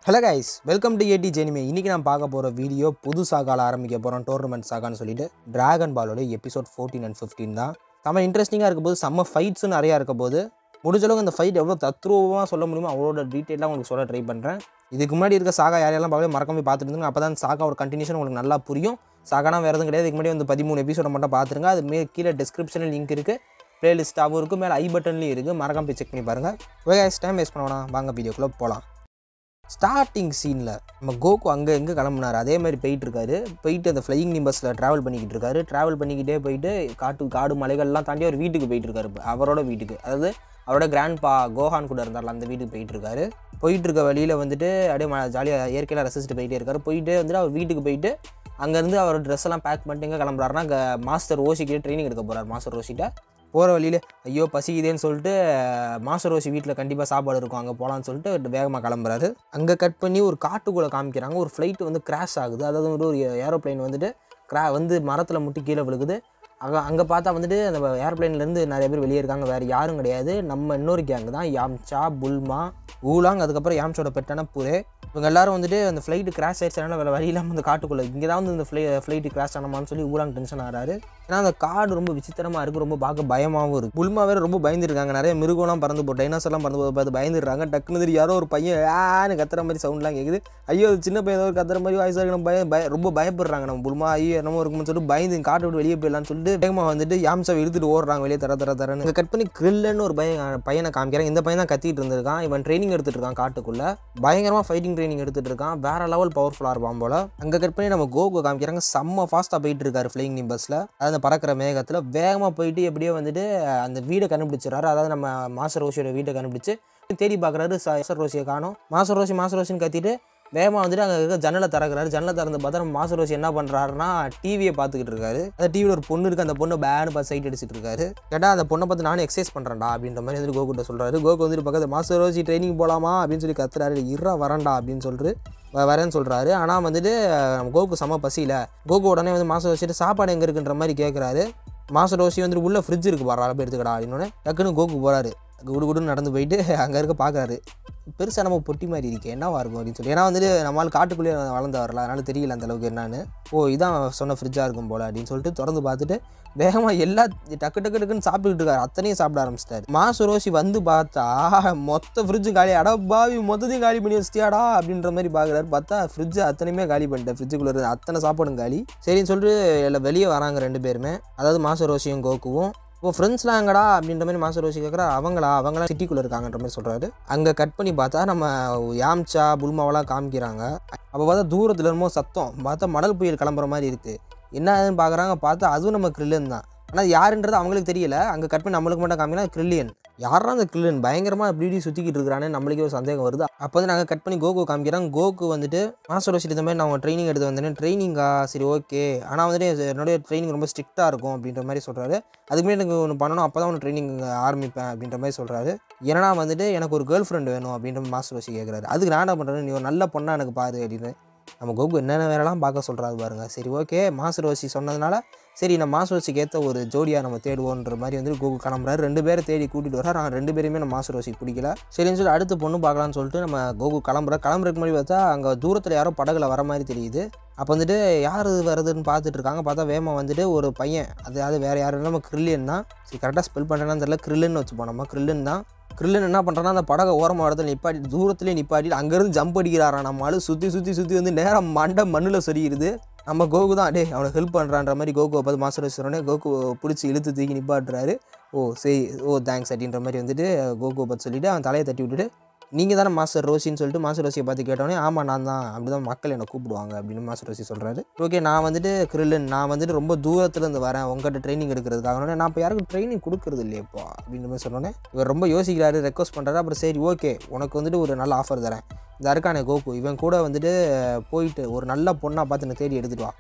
hello guys welcome to ஏடி ஜெனிமே இன்றைக்கி நான் பார்க்க போகிற வீடியோ புது சாகால ஆரம்பிக்க போகிறோம் டோர்னமெண்ட் சாகான்னு சொல்லிட்டு டிராகன் பாலோட எபிசோட் ஃபோர்டீன் அண்ட் ஃபிஃப்டீன் தான் செம்ம இன்ட்ரெஸ்டிங்காக இருக்க போது செம்ம ஃபைட்ஸும் நிறையா இருக்க போது முடிஞ்ச அளவுக்கு இந்த ஃபைட் எவ்வளோ தத்ரூபமாக சொல்ல முடியுமோ அவ்வளோட டீட்டெயிலாக உங்களுக்கு சொல்ல ட்ரை பண்ணுறேன் இதுக்கு முன்னாடி இருக்க சாகா யாரெல்லாம் பார்க்கவே மறக்காம போய் பார்த்துட்டு இருந்துங்க அப்போ தான் சாகாவோட கண்டினியூஷன் உங்களுக்கு நல்லா புரியும் சாகானா வேறு எதுவும் கிடையாது இதுக்கு முன்னாடி வந்து பதிமூணு எபிசோட மட்டும் பார்த்துருங்க அது மே கீழே டிஸ்கிரிப்ஷனில் லிங்க் இருக்குது ப்ளேலிஸ்ட்டாகவும் இருக்குது மேலே ஐ பட்டன்லேயும் இருக்குது மறக்காம போய் செக் பண்ணி பாருங்கள் ஓகே டைம் வேஸ்ட் பண்ண வேணாம் வாங்க வீடியோக்குள்ளே போகலாம் ஸ்டார்டிங் சீனில் நம்ம கோகு அங்கே எங்கே கிளம்புனார் அதே மாதிரி போயிட்டு இருக்காரு போயிட்டு அந்த ஃப்ளையிங் நிம்பஸில் ட்ராவல் பண்ணிக்கிட்டு இருக்காரு ட்ராவல் பண்ணிக்கிட்டே போயிட்டு காட்டு காடு மலைகள்லாம் தாண்டி அவர் வீட்டுக்கு போயிட்டு இருக்காரு அவரோட வீட்டுக்கு அதாவது அவரோட கிராண்ட் பா கோஹான் கூட இருந்தார்ல அந்த வீட்டுக்கு போயிட்டு இருக்காரு போயிட்டு இருக்க வழியில் வந்துட்டு அப்படியே ம ஜாலியாக இயற்கையாக ரசிச்சுட்டு போயிட்டே இருக்காரு போயிட்டு வந்துட்டு அவர் வீட்டுக்கு போயிட்டு அங்கேருந்து அவர் ட்ரெஸ் எல்லாம் பேக் பண்ணிட்டு எங்கே கிளம்புறாருன்னா அங்கே மாஸ்டர் ஓசிக்கிட்டே ட்ரைனிங் எடுக்க போகிறார் மாஸ்டர் ஓசிட்ட போகிற வழியில் ஐயோ பசிக்குதேன்னு சொல்லிட்டு மாஸ்டர் ரோசி வீட்டில் கண்டிப்பாக சாப்பாடு இருக்கும் அங்கே போகலான்னு சொல்லிட்டு வேகமாக கிளம்புறாரு அங்கே கட் பண்ணி ஒரு காட்டுக்குள்ளே காமிக்கிறாங்க ஒரு ஃப்ளைட் வந்து கிராஷ் ஆகுது அதாவது வந்து ஒரு ஏரோப்ளைன் வந்துட்டு கிரா வந்து மரத்தில் முட்டி கீழே விழுகுது அங்கே அங்கே பார்த்தா வந்துட்டு அந்த ஏர்ப்ளைன்லேருந்து நிறைய பேர் வெளியே இருக்காங்க வேறு யாரும் கிடையாது நம்ம இன்னொரு கேங்கு தான் யாம்சா புல்மா ஊலாங் அதுக்கப்புறம் யாம்சோட பெட்டான புரே இவங்க எல்லாரும் வந்துட்டு அந்த ஃப்ளைட்டு கிராஷ் ஆயிடுச்சனால வேறு வழி இல்லாமல் அந்த காட்டுக்குள்ளே இங்கே தான் வந்து இந்த ஃப்ளை ஃப்ளைட்டு கிராஷ் ஆனமான்னு சொல்லி ஊலாங் டென்ஷன் ஆகிறாரு ஏன்னா அந்த காடு ரொம்ப விசித்திரமாக இருக்குது ரொம்ப பார்க்க பயமாகவும் இருக்குது புல்மா வேறு ரொம்ப பயந்துருக்காங்க நிறைய மிருகம்லாம் பறந்து போ டைனோசர்லாம் பறந்து போது பார்த்து பயந்துடுறாங்க டக்குனு தெரியும் யாரோ ஒரு பையன் ஆன்னு கத்துற மாதிரி சவுண்ட்லாம் கேட்குது ஐயோ அது சின்ன பையன் ஏதோ ஒரு கத்துற மாதிரி வாய்ஸாக இருக்கு நம்ம பய பய ரொம்ப பயப்படுறாங்க நம்ம புல்மா ஐயோ என்னமோ இருக்கும்னு சொல்லிட்டு பயந்து காட்டை விட்டு வெளியே போயிடலாம்னு சொல்லிட்டு வேகமாக வந்துட்டு யாம்சாவை இழுத்துட்டு ஓடுறாங்க வெளியே தர தர தரன்னு இங்க கட் பண்ணி கிரில்லுன்னு ஒரு பையன் பையனை காமிக்கிறாங்க இந்த பையன் தான் கத்திட்டு இருந்திருக்கான் இவன் ட்ரைனிங் எடுத்துட்டு இருக்கான் காட்டுக்குள்ள பயங்கரமாக ஃபைட்டிங் ட்ரைனிங் எடுத்துட்டு இருக்கான் வேற லெவல் பவர்ஃபுல்லாக இருப்பான் போல அங்கே கட் பண்ணி நம்ம கோகு காமிக்கிறாங்க செம்ம ஃபாஸ்ட்டாக போயிட்டு இருக்காரு ஃப்ளைங் நிம்பஸில் அதாவது பறக்கிற மேகத்தில் வேகமாக போயிட்டு எப்படியோ வந்துட்டு அந்த வீடை கண்டுபிடிச்சிடறாரு அதாவது நம்ம மாசர் ரோஷியோட வீட்டை கண்டுபிடிச்சு தேடி பார்க்குறாரு மாசர் ரோஷியை காணும் மாசர் ரோஷி மாசர் ரோஷின்னு கத்திட்டு வேகமாக வந்துட்டு அங்கே இருக்க ஜன்னலை திறக்கிறாரு ஜன்னலை திறந்து பார்த்தா நம்ம மாசர் ரோஷி என்ன பண்ணுறாருன்னா டிவியை பார்த்துக்கிட்டு இருக்காரு அந்த டிவியில் ஒரு பொண்ணு இருக்குது அந்த பொண்ணு பேனு பார்த்து சைட் அடிச்சிட்டு இருக்காரு கேட்டால் அந்த பொண்ணை பார்த்து நானும் எக்ஸசைஸ் பண்ணுறேன்டா அப்படின்ற மாதிரி வந்துட்டு கோகுட்ட சொல்கிறாரு கோகு வந்துட்டு பக்கத்தில் மாசர் ரோஷி ட்ரைனிங் போகலாமா அப்படின்னு சொல்லி கத்துறாரு இறா வரண்டா அப்படின்னு சொல்லிட்டு வ- வரேன்னு சொல்கிறாரு ஆனால் வந்துட்டு நம்ம கோகு செம பசியில் கோகு உடனே வந்து மாசம் வச்சுட்டு சாப்பாடு எங்கே இருக்குன்ற மாதிரி கேட்குறாரு மாச ரோசி வந்துட்டு உள்ள ஃப்ரிட்ஜ் இருக்கு பாரு போய் எடுத்துக்கடா அப்படின்னு டக்குன்னு கோகு போகிறாரு குடு குடுன்னு நடந்து போயிட்டு அங்கே இருக்க பார்க்குறாரு பெருசாக நம்ம பொட்டி மாதிரி இருக்கே என்னவா இருக்கும் அப்படின்னு சொல்லி ஏன்னா வந்துட்டு நம்மளால் காட்டுக்குள்ளேயே வளர்ந்து வரல அதனால தெரியல அந்த அளவுக்கு என்னன்னு ஓ இதான் சொன்ன ஃப்ரிட்ஜாக இருக்கும் போல அப்படின்னு சொல்லிட்டு திறந்து பார்த்துட்டு வேகமாக எல்லா டக்கு டக்கு டக்குன்னு சாப்பிட்டுக்கிட்டு இருக்காரு அத்தனையும் சாப்பிட ஆரம்பிச்சிட்டாரு மாசு ரோசி வந்து பார்த்தா மொத்த ஃப்ரிட்ஜும் காலி அடா பாவி மொத்தத்தையும் காலி பண்ணி வச்சிட்டியாடா அப்படின்ற மாதிரி பார்க்குறாரு பார்த்தா ஃப்ரிட்ஜ் அத்தனையுமே காலி பண்ணிட்டேன் ஃப்ரிட்ஜுக்குள்ளே இருந்த அத்தனை சாப்பாடும் காலி சரின்னு சொல்லிட்டு எல்லாம் வெளியே வராங்க ரெண்டு பேருமே அதாவது மாசு ரோசியும் கோக்குவும் ஓ ஃப்ரெண்ட்ஸ்லாம் எங்கடா அப்படின்ற மாதிரி மாசு ரோசி கேட்குறா அவங்களா அவங்களாம் சிட்டிக்குள்ளே இருக்காங்கன்ற மாதிரி சொல்கிறாரு அங்கே கட் பண்ணி பார்த்தா நம்ம யாம்சா புல்மாவெல்லாம் காமிக்கிறாங்க அப்போ பார்த்தா தூரத்தில் என்னமோ சத்தம் பார்த்தா மணல் புயல் கிளம்புற மாதிரி இருக்குது என்ன ஆகுதுன்னு பார்க்குறாங்க பார்த்தா அதுவும் நம்ம கிரில்லன் தான் ஆனால் யாருன்றது அவங்களுக்கு தெரியல அங்கே கட் பண்ணி நம்மளுக்கு மட்டும் காமினா கிரில்லியன் யாரா அந்த கிரில்லன் பயங்கரமாக இப்படி இப்படி சுற்றிக்கிட்டு இருக்கிறானே நம்மளுக்கே ஒரு சந்தேகம் வருது அப்போ வந்து நாங்கள் கட் பண்ணி கோகு காமிக்கிறோம் கோகு வந்துட்டு மாஸ்டர் வச்சுட்டு இந்த மாதிரி நான் ட்ரைனிங் எடுத்து வந்தேன் ட்ரைனிங்கா சரி ஓகே ஆனால் வந்துட்டு என்னுடைய ட்ரைனிங் ரொம்ப ஸ்ட்ரிக்டாக இருக்கும் அப்படின்ற மாதிரி சொல்கிறாரு அதுக்கு முன்னாடி எனக்கு ஒன்று பண்ணணும் அப்போ தான் ஒன்று ட்ரைனிங் ஆரம்பிப்பேன் அப்படின்ற மாதிரி சொல்கிறாரு ஏன்னா வந்துட்டு எனக்கு ஒரு கேர்ள் ஃப்ரெண்டு வேணும் அப்படின்ற மாஸ்டர் வச்சு கேட்குறாரு அதுக்கு நான் என்ன பண்ணுறேன் நீ ஒரு நல்ல பொண்ணாக எனக்கு பாரு அப்படின்னு நம்ம கோகு என்னென்ன வேலைலாம் பார்க்க சொல்கிறாரு பாருங்க சரி ஓகே மாஸ்டர் வசி சொன்னதுனால சரி நம்ம மாஸ்டர் வசிக்கு ஏற்ற ஒரு ஜோடியாக நம்ம தேடுவோன்ற மாதிரி வந்து கோகு கிளம்புறாரு ரெண்டு பேரை தேடி கூட்டிகிட்டு வர்றாரு நாங்கள் ரெண்டு பேருமே நம்ம மாஸ்டர் வசிக்கு பிடிக்கல சரின்னு சொல்லி அடுத்த பொண்ணு பார்க்கலாம்னு சொல்லிட்டு நம்ம கோகு கிளம்புற கிளம்புறதுக்கு முன்னாடி பார்த்தா அங்கே தூரத்தில் யாரோ படகுல வர மாதிரி தெரியுது அப்போ வந்துட்டு யார் வருதுன்னு பார்த்துட்டு இருக்காங்க பார்த்தா வேமா வந்துட்டு ஒரு பையன் அதாவது வேறு யாரும் இல்லாமல் கிரில்லியன் தான் சரி கரெக்டாக ஸ்பெல் பண்ணுறேன்னு தெரியல கிரில்லுன்னு வச்சுப்போம் நம்ம கிரில்லுன்னு தான் கிரில்லன் என்ன பண்ணுறான்னா அந்த படகை ஓரமாக இடத்துல நிப்பாட்டி தூரத்துலேயே நிப்பாட்டி அங்கேருந்து ஜம்ப் அடிக்கிறாராம் நம்ம ஆளு சுற்றி சுற்றி சுற்றி வந்து நேரம் மண்டை மண்ணில் சொரியிருது நம்ம கோகு தான் டே அவனை ஹெல்ப் பண்ணுறான்ற மாதிரி கோகுவை பார்த்து மாஸ்டர் வச்சுருனே கோகு பிடிச்சி இழுத்து தூக்கி நிப்பாட்டுறாரு ஓ சரி ஓ தேங்க்ஸ் அப்படின்ற மாதிரி வந்துட்டு கோகுவை பார்த்து சொல்லிவிட்டு அவன் தலையை தட்டி விட்டுட்டு நீங்கள் தானே மாஸ்டர் ரோசின்னு சொல்லிட்டு மாஸ்டர் ரோசியை பார்த்து கேட்டோன்னே ஆமாம் நான் தான் அப்படி தான் மக்கள் என்னை கூப்பிடுவாங்க அப்படின்னு மாஸ்டர் ரோசி சொல்கிறாரு ஓகே நான் வந்துட்டு கிரில்லன் நான் வந்துட்டு ரொம்ப தூரத்துலேருந்து வரேன் உங்கள்கிட்ட ட்ரைனிங் எடுக்கிறதுக்காக உடனே நான் இப்போ யாருக்கும் ட்ரைனிங் கொடுக்குறது இல்லையப்பா அப்படின்ற மாதிரி சொன்னோன்னே இவர் ரொம்ப யோசிக்கிறாரு ரெக்வஸ்ட் பண்ணுறாரு அப்புறம் சரி ஓகே உனக்கு வந்துட்டு ஒரு நல்ல ஆஃபர் தரேன் இந்த இருக்கானே கோகு இவன் கூட வந்துட்டு போயிட்டு ஒரு நல்ல பொண்ணாக பார்த்து என்னை தேடி எடுத்துட்டு வா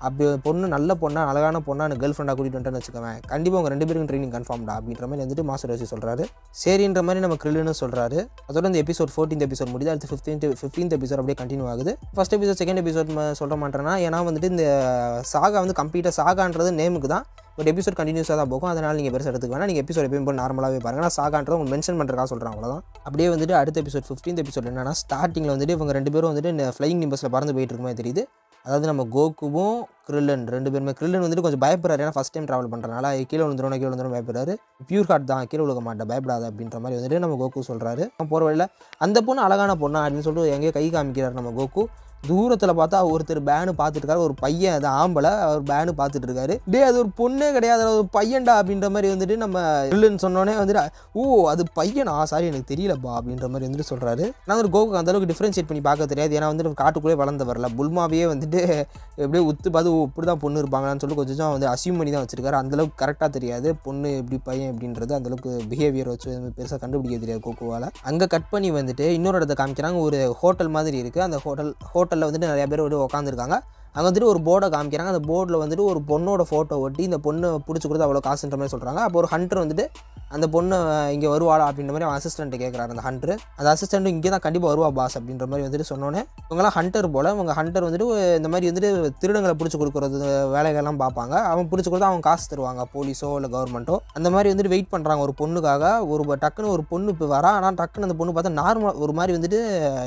அப்படி ஒரு பொண்ணு நல்ல பொண்ணா அழகான பொண்ணா எனக்கு கேர்ள் ஃப்ரெண்டாக கூட்டிகிட்டு வந்துட்டேன்னு வச்சுக்கோவேன் கண்டிப்பாக உங்கள் ரெண்டு பேருக்கும் ட்ரைனிங் கன்ஃபார்ம்டா அப்படின்ற மாதிரி வந்துட்டு மாஸ்டர் ரோசி சொல்கிறாரு சரின்ற மாதிரி நம்ம கிரில்லுன்னு சொல்கிறாரு அதோட இந்த எபிசோட் ஃபோர்டீன் எபிசோட் முடியுது அடுத்து ஃபிஃப்டீன் ஃபிஃப்டீன்த் எபிசோட் அப்படியே கண்டினியூ ஆகுது ஃபஸ்ட் எபிசோட் செகண்ட் எபிசோட் சொல்ல மாட்டேன்னா ஏன்னா வந்துட்டு இந்த சாகா வந்து கம்ப்ளீட்டாக சாகான்றது நேமுக்கு தான் பட் எபிசோட் கண்டினியூஸாக தான் போகும் அதனால் நீங்கள் பெருசாக எடுத்துக்க வேணா நீங்கள் எபிசோட் எப்பயும் போல் நார்மலாகவே பாருங்க நான் சாகான்றதை உங்களுக்கு மென்ஷன் பண்ணுறதா சொல்கிறேன் அவ்வளோதான் அப்படியே வந்துட்டு அடுத்த எபிசோட் ஃபிஃப்டீன்த் எபிசோட் என்னன்னா ஸ்டார்டிங்கில் வந்துட்டு இவங்க ரெண்டு பேரும் வந்துட்டு இந்த ஃப்ளைங் நிம்பஸில் பறந்து போயிட்டு இருக்குமே தெரியுது அதாவது நம்ம கோகுவும் கிரில்லன் ரெண்டு பேருமே கிரில்லன் வந்துட்டு கொஞ்சம் பயப்படுறாரு ஏன்னா ஃபஸ்ட் டைம் ட்ராவல் பண்ணுறனால கீழே விழுந்துரும் கீழே விழுந்துரும் பயப்படுறாரு பியூர் ஹார்ட் தான் கீழே விழுக மாட்டேன் பயப்படாத அப்படின்ற மாதிரி வந்துட்டு நம்ம கோகு சொல்கிறாரு போகிற வழியில் அந்த பொண்ணு அழகான பொண்ணா அப்படின்னு சொல்லிட்டு எங்கேயோ கை காமிக்கிறார் நம்ம கோகு தூரத்தில் பார்த்தா ஒருத்தர் பேனு பார்த்துட்டு இருக்காரு ஒரு பையன் அது ஆம்பளை அவர் பேனு பார்த்துட்டு இருக்காரு டே அது ஒரு பொண்ணே கிடையாது அது ஒரு பையன்டா அப்படின்ற மாதிரி வந்துட்டு நம்ம இல்லைன்னு சொன்னோன்னே வந்துட்டு ஓ அது பையனா சாரி எனக்கு தெரியலப்பா அப்படின்ற மாதிரி வந்துட்டு சொல்கிறாரு நான் ஒரு கோகுக்கு அந்த அளவுக்கு டிஃப்ரென்ஷியேட் பண்ணி பார்க்க தெரியாது ஏன்னா வந்துட்டு காட்டுக்குள்ளே வளர்ந்து வரல புல்மாவே வந்துட்டு எப்படியே உத்து பார்த்து ஓ இப்படி தான் பொண்ணு இருப்பாங்களான்னு சொல்லிட்டு கொஞ்சம் வந்து அசியூம் பண்ணி தான் வச்சிருக்காரு அந்தளவுக்கு கரெக்டாக தெரியாது பொண்ணு எப்படி பையன் எப்படின்றது அந்தளவுக்கு பிஹேவியர் வச்சு பெருசாக கண்டுபிடிக்க தெரியாது கோகுவால் அங்கே கட் பண்ணி வந்துட்டு இன்னொரு இடத்த காமிக்கிறாங்க ஒரு ஹோட்டல் மாதிரி இருக்குது அந்த ஹோட்டல் ஹோட்டலில் வந்துட்டு நிறைய பேர் வந்து உட்காந்துருக்காங்க அங்கே வந்துட்டு ஒரு போர்டை காமிக்கிறாங்க அந்த போர்டில் வந்துட்டு ஒரு பொண்ணோட ஃபோட்டோ ஒட்டி இந்த பொண்ணு பிடிச்சி கொடுத்து அவ்வளோ காசுன்ற மாதிரி சொல்கிறாங்க அப்போ ஒரு ஹண்டர் வந்துட்டு அந்த பொண்ணு இங்கே வருவாளா அப்படின்ற மாதிரி அவன் அசிஸ்டண்ட்டு கேட்குறாரு அந்த ஹண்டர் அந்த அசிஸ்டண்ட்டும் இங்கே தான் கண்டிப்பாக வருவா பாஸ் அப்படின்ற மாதிரி வந்துட்டு சொன்னோன்னே இவங்கெல்லாம் ஹண்டர் போல் இவங்க ஹண்டர் வந்துட்டு இந்த மாதிரி வந்துட்டு திருடங்களை பிடிச்சி கொடுக்குறது வேலைகள்லாம் பார்ப்பாங்க அவன் பிடிச்சி கொடுத்தா அவங்க காசு தருவாங்க போலீஸோ இல்லை கவர்மெண்ட்டோ அந்த மாதிரி வந்துட்டு வெயிட் பண்ணுறாங்க ஒரு பொண்ணுக்காக ஒரு ப- டக்குன்னு ஒரு பொண்ணு இப்போ வரா ஆனால் டக்குன்னு அந்த பொண்ணு பார்த்தா நார்மலாக ஒரு மாதிரி வந்துட்டு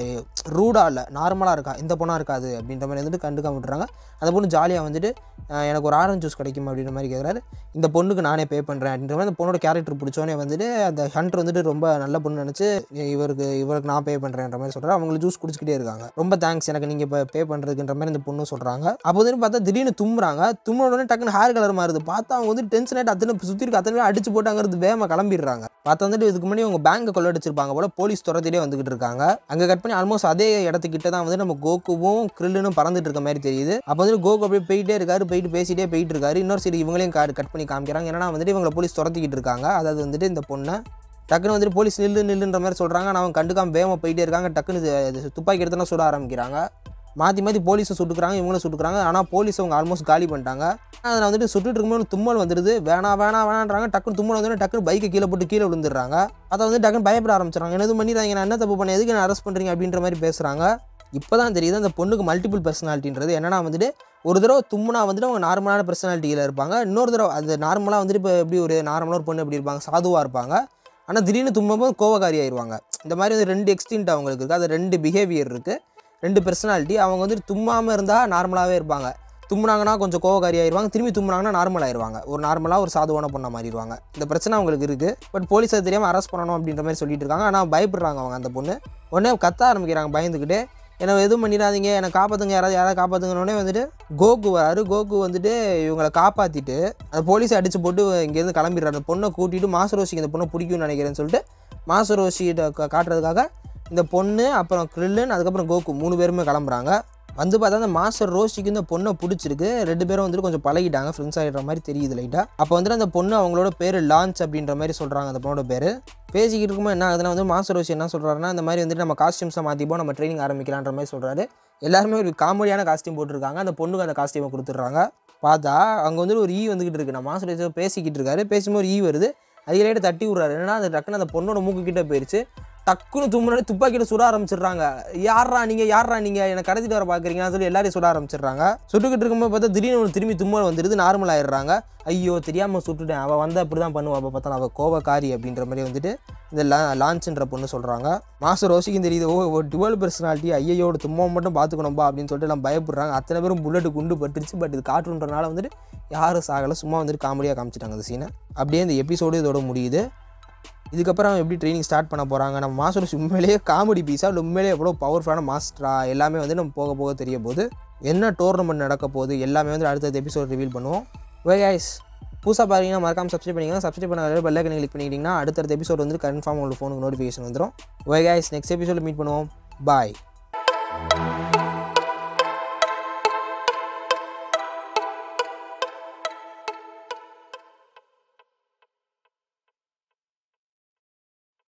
ரூடாக இல்லை நார்மலாக இருக்கா இந்த பொண்ணாக இருக்காது அப்படின்ற மாதிரி வந்துட்டு கண்டுக்காம விட்டுறாங்க அந்த பொண்ணு ஜாலியாக வந்துட்டு அஹ், எனக்கு ஒரு ஆரஞ்சு ஜூஸ் கிடைக்கும் அப்படின்ற மாதிரி கேட்குறாரு இந்த பொண்ணுக்கு நானே பே பண்ணுறேன் அப்படின்ற மாதிரி அந்த பொண்ணோட கேரக்டர் பிடிச்சோன்னே வந்துட்டு அந்த ஹண்டர் வந்துட்டு ரொம்ப நல்ல பொண்ணு நினச்சி இவருக்கு இவருக்கு நான் பே பண்ணுறேன்ற மாதிரி சொல்கிறார் அவங்களுக்கு ஜூஸ் குடிச்சிக்கிட்டே இருக்காங்க ரொம்ப தேங்க்ஸ் எனக்கு நீங்கள் இப்போ பே பண்ணுறதுக்குன்ற மாதிரி இந்த பொண்ணு சொல்கிறாங்க அப்போ வந்து பார்த்தா திடீர்னு தும்புறாங்க தும்முன உடனே டக்குன்னு ஹேர் கலர் மாறுது பார்த்தா அவங்க வந்து டென்ஷன் ஆகிட்டு அத்தனை சுற்றி இருக்க அத்தனை பேர் அடிச்சு போட்டு அங்கிறது வேகமாக கிளம்பிடுறாங்க பார்த்தா வந்துட்டு இதுக்கு முன்னாடி அவங்க பேங்கை கொள்ளடிச்சிருப்பாங்க போல போலீஸ் துரத்திட்டே வந்துகிட்டு இருக்காங்க அங்கே கட் பண்ணி ஆல்மோஸ்ட் அதே இடத்துக்கிட்ட தான் வந்து நம்ம கோகுவும் கிரில்லுனும் பறந்துட்டு இருக்க மாதிரி தெரியுது அப்போ வந்து கோகு அப்படியே போயிட்டே இருக்காரு போயிட்டு பேசிட்டே போயிட்டு இருக்காரு இன்னொரு சரி இவங்களையும் கார் கட் பண்ணி காமிக்கிறாங்க ஏன்னா வந்துட்டு இவங்களை போலீஸ் துரத்திக்கிட்டு இருக்காங்க அதாவது வந்துட்டு இந்த பொண்ணை டக்குன்னு வந்துட்டு போலீஸ் நில்லு நில்லுன்ற மாதிரி சொல்கிறாங்க ஆனால் அவங்க கண்டுக்காம வேகமாக போயிட்டே இருக்காங்க டக்குன்னு இது- இது துப்பாக்கி எடுத்துனா சுட ஆரம்பிக்கிறாங்க மாற்றி மாற்றி போலீஸை சுட்டுக்கிறாங்க இவங்களும் சுட்டுக்கிறாங்க ஆனால் போலீஸ் அவங்க ஆல்மோஸ்ட் காலி பண்ணிட்டாங்க அதில் வந்துட்டு சுட்டுட்டு இருக்கும்போது தும்மல் வந்துடுது வேணாம் வேணாம் வேணான்றாங்க டக்குன்னு தும்மல் வந்து டக்குன்னு பைக்கை கீழே போட்டு கீழே விழுந்துடுறாங்க அதை வந்து டக்குன்னு பயப்பட ஆரம்பிச்சிடறாங்க என்னது பண்ணிடுறாங்க நான் என்ன தப்பு பண்ண எதுக்கு என்ன அரெஸ்ட் பண்ணுறீங்க அப்படின்ற மாதிரி பேசுகிறாங்க இப்போ தான் தெரியுது அந்த பொண்ணுக்கு மல்டிபிள் பர்சனாலிட்டின்றது என்னன்னா வந்துட்டு ஒரு தடவை தும்முனா வந்துட்டு அவங்க நார்மலான பர்சனாலிட்டியில் இருப்பாங்க இன்னொரு தடவை அந்த நார்மலாக வந்துட்டு இப்போ எப்படி ஒரு நார்மலாக ஒரு பொண்ணு எப்படி இருப்பாங்க சாதுவாக இருப்பாங்க ஆனால் திடீர்னு தும்மும்போது கோவக்காரி ஆயிடுவாங்க இந்த மாதிரி வந்து ரெண்டு எக்ஸ்டென்ட் அவங்களுக்கு இருக்குது அது ரெண்டு பிஹேவியர் இருக்குது ரெண்டு பர்சனாலிட்டி அவங்க வந்துட்டு தும்மாமல் இருந்தால் நார்மலாகவே இருப்பாங்க தும்முனாங்கன்னா கொஞ்சம் கோவக்காரி ஆயிடுவாங்க திரும்பி தும்முனாங்கன்னா நார்மல் ஆயிடுவாங்க ஒரு நார்மலாக ஒரு சாதுவான பொண்ணை மாறிடுவாங்க இந்த பிரச்சனை அவங்களுக்கு இருக்குது பட் போலீஸ் அது தெரியாமல் அரெஸ்ட் பண்ணணும் அப்படின்ற மாதிரி சொல்லிட்டு இருக்காங்க ஆனால் பயப்படுறாங்க அவங்க அந்த பொண்ணு உடனே கத்த ஆரம்பிக்கிறாங்க பயந்துக்கிட்டு என்ன எதுவும் பண்ணிடாதீங்க என்னை காப்பாற்றுங்க யாராவது யாராவது காப்பாற்றுங்கன்னே வந்துட்டு கோகு வராரு கோகு வந்துட்டு இவங்களை காப்பாற்றிட்டு அந்த போலீஸை அடிச்சு போட்டு இங்கேருந்து கிளம்பிடுறாரு அந்த பொண்ணை கூட்டிட்டு மாசரோசிக்கு இந்த பொண்ணை பிடிக்கும்னு நினைக்கிறேன்னு சொல்லிட்டு மாசரோசிகிட்ட கா- காட்டுறதுக்காக இந்த பொண்ணு அப்புறம் கிரில்லன் அதுக்கப்புறம் கோகு மூணு பேருமே கிளம்புறாங்க வந்து பார்த்தா அந்த மாஸ்டர் ரோஷிக்கு இந்த பொண்ணை பிடிச்சிருக்கு ரெண்டு பேரும் வந்துட்டு கொஞ்சம் பழகிட்டாங்க ஃப்ரெண்ட்ஸ் ஆகிடுற மாதிரி தெரியுது லைட்டாக அப்போ வந்துட்டு அந்த பொண்ணு அவங்களோட பேர் லான்ச் அப்படின்ற மாதிரி சொல்கிறாங்க அந்த பொண்ணோட பேர் பேசிக்கிட்டு இருக்கும்போது என்ன ஆகுதுன்னா வந்து மாஸ்டர் ரோஷி என்ன சொல்கிறாருன்னா இந்த மாதிரி வந்துட்டு நம்ம காஸ்டியூம்ஸை மாற்றிப்போம் நம்ம ட்ரைனிங் ஆரம்பிக்கலான்ற மாதிரி சொல்கிறாரு எல்லாருமே ஒரு காமெடியான காஸ்டியூம் போட்டிருக்காங்க அந்த பொண்ணுக்கு அந்த காஸ்டியூமை கொடுத்துட்றாங்க பார்த்தா அங்கே வந்துட்டு ஒரு ஈ வந்துக்கிட்டு இருக்கு நம்ம மாஸ்டர் ரோஷி பேசிக்கிட்டு இருக்காரு பேசும்போது ஒரு ஈ வருது அது லைட்டு தட்டி விட்றாரு என்னன்னா அது டக்குன்னு அந்த பொண்ணோட மூக்கு கிட்ட போயிருச்சு டக்குன்னு தும்முனாடி துப்பாக்கிட்ட சுட ஆரம்பிச்சிடுறாங்க யாரா நீங்கள் யாரா நீங்கள் என்னை கடத்திட்டு வர பார்க்குறீங்கன்னு சொல்லி எல்லாரையும் சுட ஆரம்பிச்சிடுறாங்க சுட்டுக்கிட்டு இருக்கும்போது பார்த்தா திடீர்னு ஒன்று திரும்பி தும்மல் வந்துடுது நார்மல் ஆயிடுறாங்க ஐயோ தெரியாமல் சுட்டுட்டேன் அவள் வந்து அப்படி தான் பண்ணுவா அப்போ பார்த்தா அவள் கோவக்காரி அப்படின்ற மாதிரி வந்துட்டு இந்த லா லான்ச்ன்ற பொண்ணு சொல்கிறாங்க மாஸ்டர் ரோஷிக்கும் தெரியுது ஓ ஒரு டுவெல் பர்சனாலிட்டி ஐயோட தும்மா மட்டும் பார்த்துக்கணும்பா அப்படின்னு சொல்லிட்டு எல்லாம் பயப்படுறாங்க அத்தனை பேரும் புல்லட்டு குண்டு பட்டுருச்சு பட் இது காட்டுன்றனால வந்துட்டு யாரும் சாகலை சும்மா வந்துட்டு காமெடியாக காமிச்சிட்டாங்க அந்த சீனை அப்படியே இந்த எபிசோடு இதோட முடியுது இதுக்கப்புறம் எப்படி ட்ரைனிங் ஸ்டார்ட் பண்ண போகிறாங்க நம்ம மாஸ்டர் உண்மையிலேயே காமெடி பீஸாக இல்லை உண்மையிலேயே எவ்வளோ பவர்ஃபுல்லான மாஸ்டரா எல்லாமே வந்து நம்ம போக போக தெரிய போகுது என்ன டோர்னமெண்ட் நடக்க போகுது எல்லாமே வந்து அடுத்தடுத்த எபிசோட் ரிவீல் பண்ணுவோம் வே கைஸ் புதுசாக பாருங்கன்னா மறக்காம சப்ஸ்கிரைப் பண்ணிக்கோங்க சப்ஸ்கிரைப் பண்ண பெல் ஐக்கனை கிளிக் பண்ணிக்கிட்டிங்கன்னா அடுத்தடுத்த எபிசோட் வந்து கன்ஃபார்ம் உங்களுக்கு ஃபோனுக்கு நோட்டிஃபிகேஷன் வந்துடும் வே கைஸ் நெக்ஸ்ட் எபிசோட மீட் பண்ணுவோம் பாய்